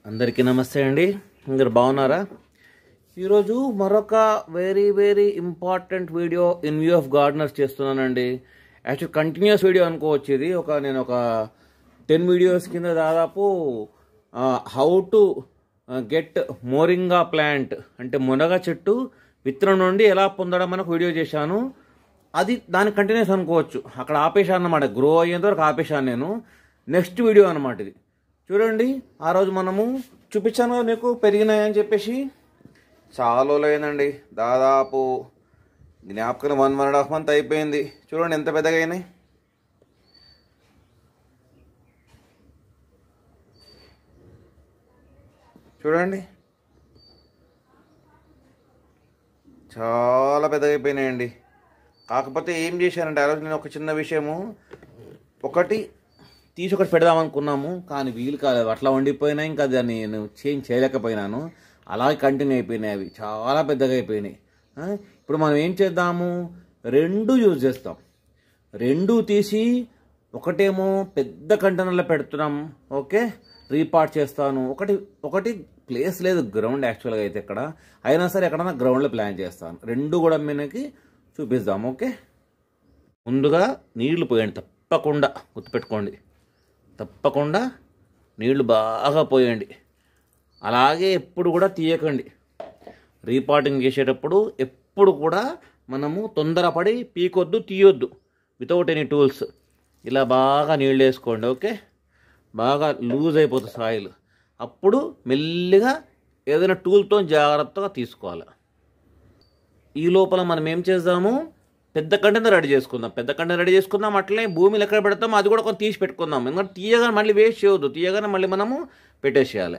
అందరికీ నమస్తే అండి మీరు బాగున్నారా ఈరోజు మరొక very very important video in view of gardeners చేస్తున్నానండి యాక్చువల్ కంటిన్యూస్ వీడియో అనుకోవచ్చు ఇది ఒక నేను ఒక టెన్ వీడియోస్ కింద దాదాపు how to get moringa plant అంటే మునగ చెట్టు విత్తనం నుండి ఎలా పొందడం అని ఒక వీడియో చేశాను అది దాని కంటిన్యూస్ అనుకోవచ్చు అక్కడ ఆపేశాను అన్నమాట గ్రో అయ్యేంత వరకు ఆపేశాను నేను నెక్స్ట్ వీడియో అనమాట ఇది చూడండి ఆ రోజు మనము చూపించాను కదా మీకు పెరిగినాయని చెప్పేసి చాలా లేదండి దాదాపు జ్ఞాపకం one one and half month అయిపోయింది చూడండి ఎంత పెద్దగా అయినాయి చూడండి చాలా పెద్దగా అయిపోయినాయండి కాకపోతే ఏం చేశానంటే ఆ రోజు నేను ఒక చిన్న విషయము ఒకటి తీసి ఒకటి పెడదాం అనుకున్నాము కానీ వీలు కాలేదు అట్లా వండిపోయినా ఇంకా దాన్ని నేను చేంజ్ చేయలేకపోయినాను అలాగే కంటిన్యూ అయిపోయినాయి అవి చాలా పెద్దగా అయిపోయినాయి ఆ, ఇప్పుడు మనం ఏం చేద్దాము రెండు యూజ్ చేస్తాం రెండు తీసి ఒకటేమో పెద్ద కంటైనర్లో పెడుతున్నాం ఓకే రీపార్ట్ చేస్తాను ఒకటి ఒకటి ప్లేస్ లేదు గ్రౌండ్ యాక్చువల్గా అయితే ఇక్కడ అయినా సరే ఎక్కడన్నా గ్రౌండ్లో ప్లాన్ చేస్తాను రెండు కూడా మనకి చూపిస్తాం ఓకే ముందుగా నీళ్లు పోయండి తప్పకుండా గుర్తుపెట్టుకోండి తప్పకుండా నీళ్లు బాగా పోయండి అలాగే ఎప్పుడు కూడా తీయకండి రీపాటింగ్ చేసేటప్పుడు ఎప్పుడు కూడా మనము తొందరపడి పీకొద్దు తీయొద్దు వితౌట్ ఎనీ టూల్స్ ఇలా బాగా నీళ్ళు వేసుకోండి ఓకే బాగా లూజ్ అయిపోతుంది సాయిల్ అప్పుడు మెల్లిగా ఏదైనా టూల్తో జాగ్రత్తగా తీసుకోవాలి ఈ లోపల మనం ఏం చేద్దాము పెద్ద కంటైనర్ రెడీ చేసుకుందాం పెద్ద కంటైనర్ రెడీ చేసుకుందాం అట్లనే భూమిలో ఎక్కడ పెడతామో అది కూడా కొంచెం తీసి పెట్టుకుందాం ఎందుకంటే తీయగానే మళ్ళీ వేస్ట్ చేయవద్దు తీయగానే మళ్ళీ మనము పెట్టేసేయాలి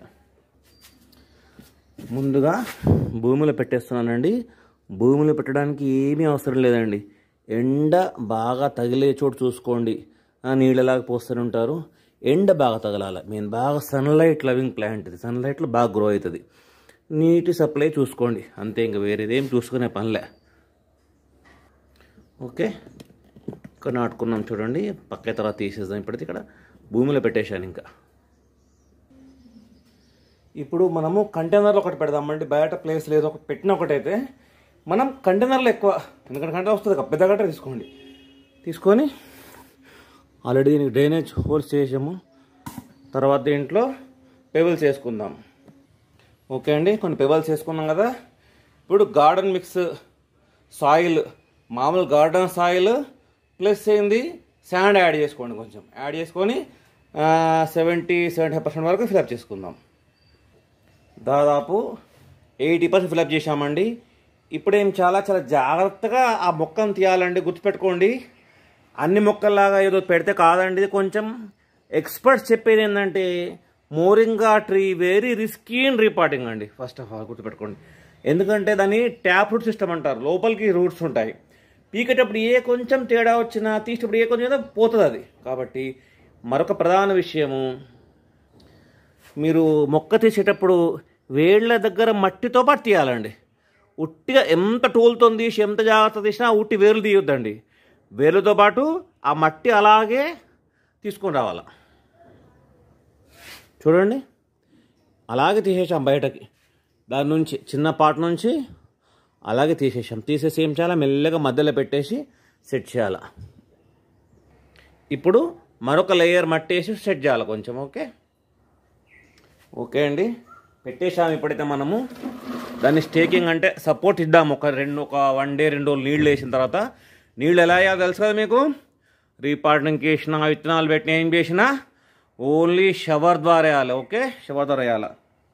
ముందుగా భూమిలో పెట్టేస్తున్నానండి భూమిలో పెట్టడానికి ఏమీ అవసరం లేదండి ఎండ బాగా తగిలే చోటు చూసుకోండి ఆ, నీళ్ళలాగా పోస్తూనే ఉంటారు ఎండ బాగా తగలాలి మెయిన్ బాగా సన్లైట్ లవింగ్ ప్లాంట్ ఇది సన్లైట్లో బాగా గ్రో అవుతుంది నీటి సప్లై చూసుకోండి అంతే ఇంకా వేరేదేం చూసుకునే పనిలే ఓకే ఇక్కడ నాటుకున్నాం చూడండి పక్క తర్వాత తీసేద్దాం ఇప్పటికి ఇక్కడ భూమిలో పెట్టేశాను ఇంకా ఇప్పుడు మనము కంటైనర్లో ఒకటి పెడదామండి బయట ప్లేస్ లేదు ఒకటి పెట్టిన ఒకటైతే మనం కంటైనర్లో ఎక్కువ ఎందుకంటే కంటైనర్ వస్తుంది కదా, పెద్ద గట్ట తీసుకోండి తీసుకొని ఆల్రెడీ దీనికి డ్రైనేజ్ హోల్స్ చేసాము తర్వాత దీంట్లో పెబుల్స్ వేసుకుందాం ఓకే అండి కొన్ని పెబల్స్ వేసుకున్నాం కదా ఇప్పుడు గార్డెన్ మిక్స్ సాయిల్ మామూలు గార్డెన్ సాయిల్ ప్లస్ ఏంది శాండ్ యాడ్ చేసుకోండి కొంచెం యాడ్ చేసుకొని సెవెంటీ సెవెంటీ ఫైవ్ పర్సెంట్ వరకు ఫిలప్ చేసుకుందాం దాదాపు ఎయిటీ పర్సెంట్ ఫిలప్ చేశామండి ఇప్పుడేం చాలా చాలా జాగ్రత్తగా ఆ మొక్కను తీయాలండి గుర్తుపెట్టుకోండి అన్ని మొక్కల్లాగా ఏదో పెడితే కాదండి ఇది కొంచెం ఎక్స్పర్ట్స్ చెప్పేది ఏంటంటే moringa tree very risky and repotting అండి ఫస్ట్ ఆఫ్ ఆల్ గుర్తుపెట్టుకోండి ఎందుకంటే దాన్ని ట్యాప్ రూట్ సిస్టమ్ అంటారు లోపలికి రూట్స్ ఉంటాయి పీకేటప్పుడు ఏ కొంచెం తేడా వచ్చినా తీసేటప్పుడు ఏ కొంచెం ఏదో పోతుంది అది కాబట్టి మరొక ప్రధాన విషయము మీరు మొక్క తీసేటప్పుడు వేళ్ళ దగ్గర మట్టితో పాటు తీయాలండి ఉట్టిగా ఎంత టూల్తో తీసి ఎంత జాగ్రత్త తీసినా ఉట్టి వేర్లు తీయొద్దండి వేర్లతో పాటు ఆ మట్టి అలాగే తీసుకొని రావాలి చూడండి అలాగే తీసేసాం బయటకి దాని నుంచి చిన్న పాట నుంచి అలాగే తీసేసాం తీసేసి ఏం చేయాలి మెల్లగా మధ్యలో పెట్టేసి సెట్ చేయాలి ఇప్పుడు మరొక లేయర్ మట్టి వేసి సెట్ చేయాలి కొంచెం ఓకే ఓకే అండి పెట్టేసాము ఇప్పుడైతే మనము దాన్ని స్టేకింగ్ అంటే సపోర్ట్ ఇద్దాం ఒక రెండు ఒక వన్ డే రెండు రోజులు నీళ్ళు వేసిన తర్వాత నీళ్ళు ఎలా వేయాలో తెలుసు కదా మీకు రీపార్టింగ్కి వేసిన విత్తనాలు పెట్టిన ఏం చేసినా ఓన్లీ షవర్ ద్వారా వేయాలి ఓకే షవర్ ద్వారా వేయాలి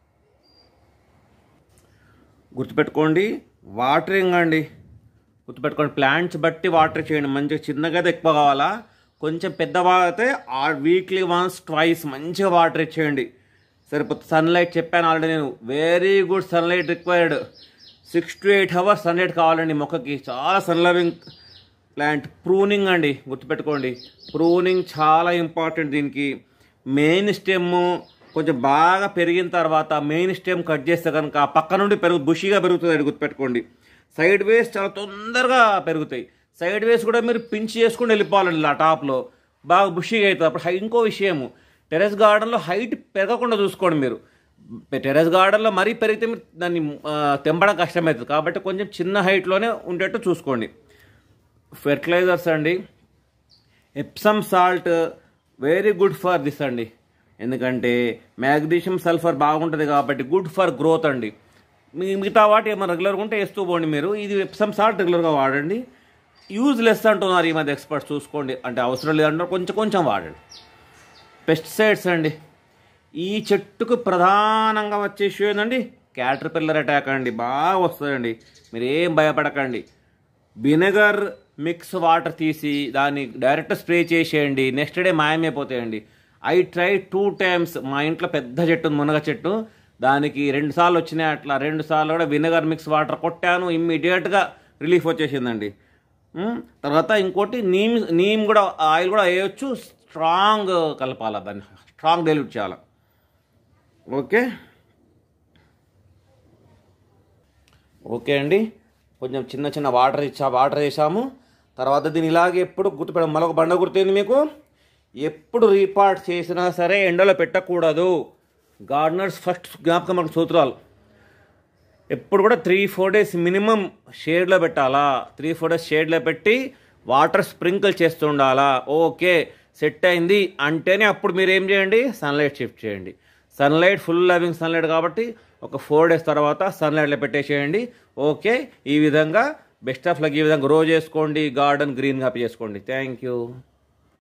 గుర్తుపెట్టుకోండి వాటరింగ్ అండి గుర్తుపెట్టుకోండి ప్లాంట్స్ బట్టి వాటర్ చేయండి మంచిగా చిన్నగా అయితే ఎక్కువ కావాలా కొంచెం పెద్దవాళ్ళు అయితే వీక్లీ వన్స్ ట్వైస్ మంచిగా వాటర్ ఇచ్చేయండి సరిపోతుంది సన్లైట్ చెప్పాను ఆల్రెడీ నేను very good sunlight required six to eight hours sunlight కావాలండి మొక్కకి చాలా సన్ లవింగ్ ప్లాంట్ ప్రూనింగ్ అండి గుర్తుపెట్టుకోండి ప్రూనింగ్ చాలా ఇంపార్టెంట్ దీనికి మెయిన్ స్టెమ్ కొంచెం బాగా పెరిగిన తర్వాత మెయిన్ స్టెమ్ కట్ చేస్తే కనుక ఆ పక్క నుండి పెరుగు బుషిగా పెరుగుతుంది గుర్తుపెట్టుకోండి సైడ్ వేస్ చాలా తొందరగా పెరుగుతాయి సైడ్ వేస్ కూడా మీరు పించ్ చేసుకుని వెళ్ళిపోవాలండి ఇలా టాప్లో బాగా బుషిగా అవుతుంది అప్పుడు హై- ఇంకో విషయము టెరెస్ గార్డెన్లో హైట్ పెరగకుండా చూసుకోండి మీరు టెరెస్ గార్డెన్లో మరీ పెరిగితే మీరు దాన్ని ఆ, తెంపడం కష్టమవుతుంది కాబట్టి కొంచెం చిన్న హైట్లోనే ఉండేట్టు చూసుకోండి ఫెర్టిలైజర్స్ అండి Epsom salt very good for this అండి ఎందుకంటే మ్యాగ్నీషియం సల్ఫర్ బాగుంటుంది కాబట్టి గుడ్ ఫర్ గ్రోత్ అండి మీ మిగతా వాటి ఏమైనా రెగ్యులర్గా ఉంటే వేస్తూ పోండి మీరు ఇది ఎప్సమ్ సాల్ట్ రెగ్యులర్గా వాడండి యూజ్ లెస్ అంటున్నారు ఈ మధ్య ఎక్స్పర్ట్స్ చూసుకోండి అంటే అవసరం లేదంటున్నారు కొంచెం కొంచెం వాడండి పెస్టిసైడ్స్ అండి ఈ చెట్టుకు ప్రధానంగా వచ్చే ఇష్యూ ఏంటండి క్యాటర్ పిల్లర్ అటాక్ అండి బాగా వస్తుందండి మీరు ఏం భయపడకండి విnegar మిక్స్ వాటర్ తీసి దాన్ని డైరెక్ట్ స్ప్రే చేసేయండి నెక్స్ట్ డే మాయమైపోతాయండి ఐ ట్రై టూ టైమ్స్ మా ఇంట్లో పెద్ద చెట్టు ఉంది మునగ చెట్టు దానికి రెండు సార్లు వచ్చినాయి అట్లా రెండు సార్లు కూడా విnegar మిక్స్ వాటర్ కొట్టాను ఇమ్మీడియట్గా రిలీఫ్ వచ్చేసిందండి ఉమ్, తర్వాత ఇంకోటి నీమ్ నీమ్ కూడా ఆయిల్ కూడా వేయొచ్చు స్ట్రాంగ్ కలపాలి దాన్ని స్ట్రాంగ్ డైల్యూట్ చేయాలి ఓకే ఓకే అండి కొంచెం చిన్న చిన్న వాటర్ ఇచ్చా వాటర్ వేసాము తర్వాత దీన్ని ఇలాగే ఎప్పుడు గుర్తుపెడ మరొక బండ గుర్తుంది మీకు ఎప్పుడు రీపార్ట్ చేసినా సరే ఎండలో పెట్టకూడదు గార్డనర్స్ ఫస్ట్ జ్ఞాపకం మనకు సూత్రాలు ఎప్పుడు కూడా త్రీ ఫోర్ డేస్ మినిమం షేడ్లో పెట్టాలా త్రీ ఫోర్ డేస్ షేడ్లో పెట్టి వాటర్ స్ప్రింకిల్ చేస్తూ ఉండాలా ఓకే సెట్ అయింది అంటేనే అప్పుడు మీరు ఏం చేయండి సన్లైట్ షిఫ్ట్ చేయండి సన్లైట్ ఫుల్ లవింగ్ సన్లైట్ కాబట్టి ఒక ఫోర్ డేస్ తర్వాత సన్లైట్లో పెట్టేసేయండి ఓకే ఈ విధంగా బెస్ట్ ఆఫ్ లక్ ఈ విధంగా గ్రో చేసుకోండి గార్డెన్ గ్రీన్గా చేసుకోండి థ్యాంక్ యూ